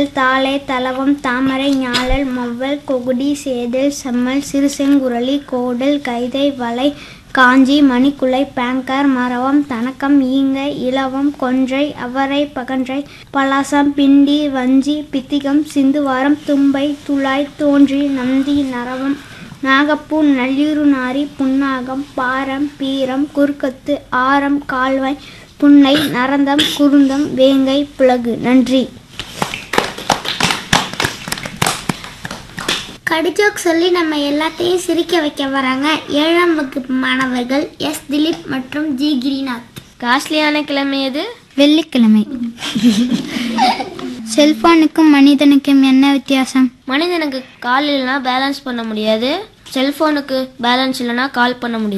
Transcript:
தாளை தலவம் தாமரை ஞாழல் மொவ்வல் கொகுடி சேதல் செம்மல் சிறுசெங்குரளி கோடல் கைதை வளை காஞ்சி மணிக்குலை பேங்கர் மரவம் தனக்கம் ஈங்கை இலவம் கொன்றை அவரை பகன்றை பலாசம் பிண்டி வஞ்சி பித்திகம் சிந்துவாரம் தும்பை துளாய் தோன்றி நந்தி நரவம் நாகப்பூ நல்லிரு நாரி புன்னாகம் பாரம் பீரம் குறுக்கத்து ஆரம் கால்வாய் புன்னை நரந்தம் குருந்தம் வேங்கை புலகு நன்றி கடிஜோக் சொல்லி நம்ம எல்லாத்தையும் சிரிக்க வைக்க வராங்க ஏழாம் வகுப்பு மாணவர்கள் எஸ் திலீப் மற்றும் ஜி கிரிநாத் காஸ்ட்லியான கிழமை எது வெள்ளிக்கிழமை செல்போனுக்கும் மனிதனுக்கும் என்ன வித்தியாசம் மனிதனுக்கு கால் இல்லைனா பேலன்ஸ் பண்ண முடியாது செல்போனுக்கு பேலன்ஸ் இல்லைனா கால் பண்ண முடியாது